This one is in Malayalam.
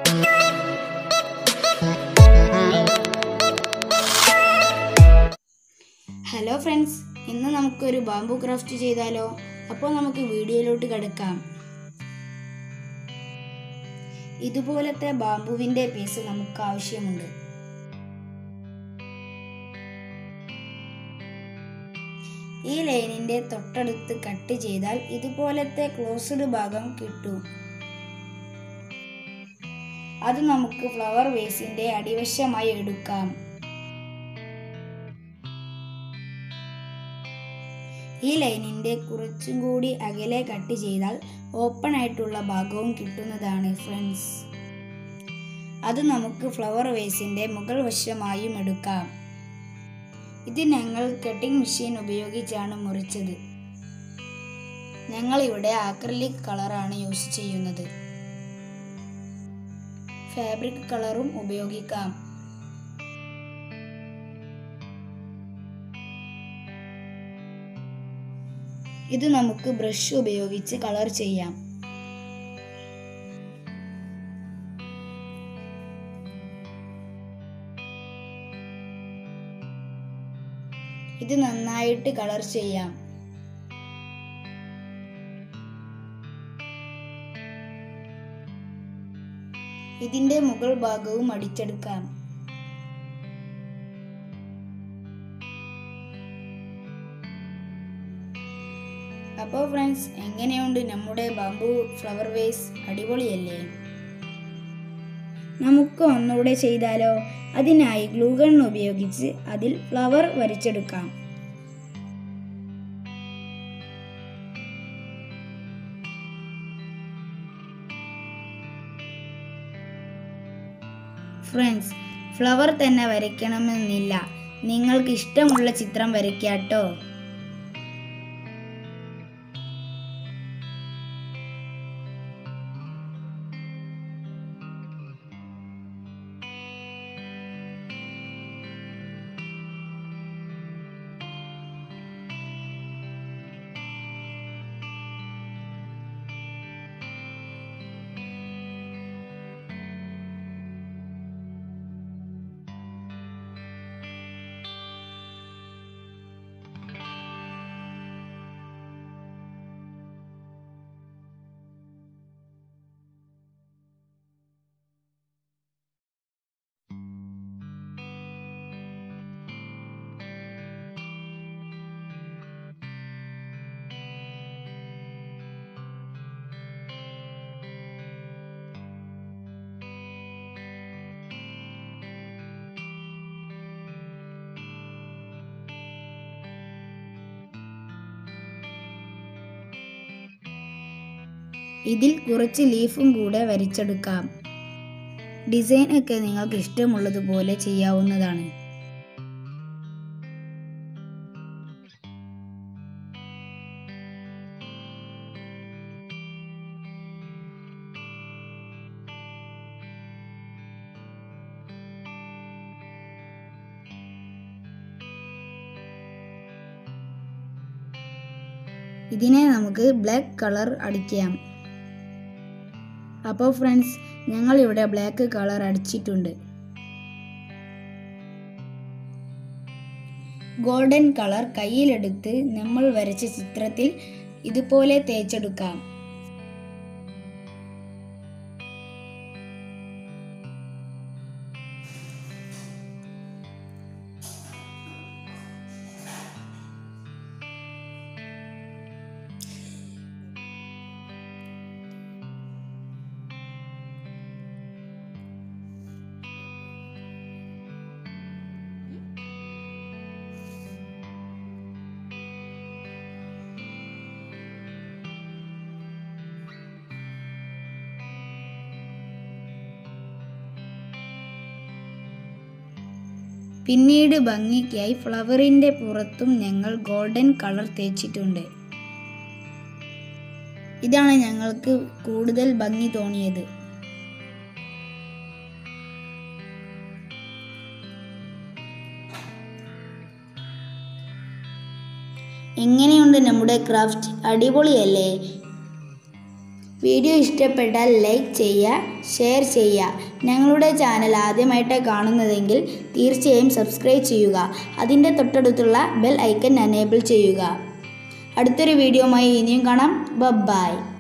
ഹലോ ഫ്രണ്ട്സ് ഇന്ന് നമുക്കൊരു ബാംബു ക്രാഫ്റ്റ് ചെയ്താലോ അപ്പോൾ നമുക്ക് വീഡിയോയിലോട്ട് കിടക്കാം ഇതുപോലത്തെ ബാംബുവിൻ്റെ പീസ് നമുക്ക് ആവശ്യമുണ്ട് ഈ ലൈനിൻ്റെ തൊട്ടടുത്ത് കട്ട് ചെയ്താൽ ഇതുപോലത്തെ ക്ലോസ്ഡ് ഭാഗം കിട്ടും അത് നമുക്ക് ഫ്ലവർ വേസിൻ്റെ അടിവശമായി എടുക്കാം ഈ ലൈനിൻ്റെ കുറച്ചും കൂടി അകലെ കട്ട് ചെയ്താൽ ഓപ്പൺ ആയിട്ടുള്ള ഭാഗവും കിട്ടുന്നതാണ് ഫ്രണ്ട്സ് അത് നമുക്ക് ഫ്ലവർ വേസിൻ്റെ മുകൾ വശമായും എടുക്കാം ഇത് ഞങ്ങൾ കട്ടിംഗ് മെഷീൻ ഉപയോഗിച്ചാണ് മുറിച്ചത് ഞങ്ങൾ ഇവിടെ ആക്രലിക് കളറാണ് യൂസ് ചെയ്യുന്നത് ഫാബ്രിക് കളറും ഉപയോഗിക്കാം ഇത് നമുക്ക് ബ്രഷ് ഉപയോഗിച്ച് കളർ ചെയ്യാം ഇത് നന്നായിട്ട് കളർ ചെയ്യാം ഇതിന്റെ മുകൾ ഭാഗവും അടിച്ചെടുക്കാം അപ്പോൾ ഫ്രണ്ട്സ് എങ്ങനെയുണ്ട് നമ്മുടെ ബാംബു ഫ്ലവർ വേസ് അടിപൊളിയല്ലേ നമുക്ക് ഒന്നുകൂടെ ചെയ്താലോ അതിനായി ഗ്ലൂഗൺ ഉപയോഗിച്ച് അതിൽ ഫ്ലവർ വരച്ചെടുക്കാം ഫ്രണ്ട്സ് ഫ്ലവർ തന്നെ വരയ്ക്കണമെന്നില്ല നിങ്ങൾക്ക് ഇഷ്ടമുള്ള ചിത്രം വരയ്ക്കാട്ടോ ഇതിൽ കുറച്ച് ലീഫും കൂടെ വരച്ചെടുക്കാം ഡിസൈൻ ഒക്കെ നിങ്ങൾക്ക് ഇഷ്ടമുള്ളതുപോലെ ചെയ്യാവുന്നതാണ് ഇതിനെ നമുക്ക് ബ്ലാക്ക് കളർ അടിക്കാം അപ്പോൾ ഫ്രണ്ട്സ് ഞങ്ങൾ ഇവിടെ ബ്ലാക്ക് കളർ അടിച്ചിട്ടുണ്ട് ഗോൾഡൻ കളർ കയ്യിലെടുത്ത് നമ്മൾ വരച്ച ചിത്രത്തിൽ ഇതുപോലെ തേച്ചെടുക്കാം പിന്നീട് ഭംഗിക്കായി ഫ്ലവറിന്റെ പുറത്തും ഞങ്ങൾ ഗോൾഡൻ കളർ തേച്ചിട്ടുണ്ട് ഇതാണ് ഞങ്ങൾക്ക് കൂടുതൽ ഭംഗി തോന്നിയത് എങ്ങനെയുണ്ട് നമ്മുടെ ക്രാഫ്റ്റ് അടിപൊളിയല്ലേ വീഡിയോ ഇഷ്ടപ്പെട്ടാൽ ലൈക്ക് ചെയ്യുക ഷെയർ ചെയ്യുക ഞങ്ങളുടെ ചാനൽ ആദ്യമായിട്ട് കാണുന്നതെങ്കിൽ തീർച്ചയായും സബ്സ്ക്രൈബ് ചെയ്യുക അതിൻ്റെ തൊട്ടടുത്തുള്ള ബെൽ ഐക്കൺ എനേബിൾ ചെയ്യുക അടുത്തൊരു വീഡിയോയുമായി ഇനിയും കാണാം ബൈ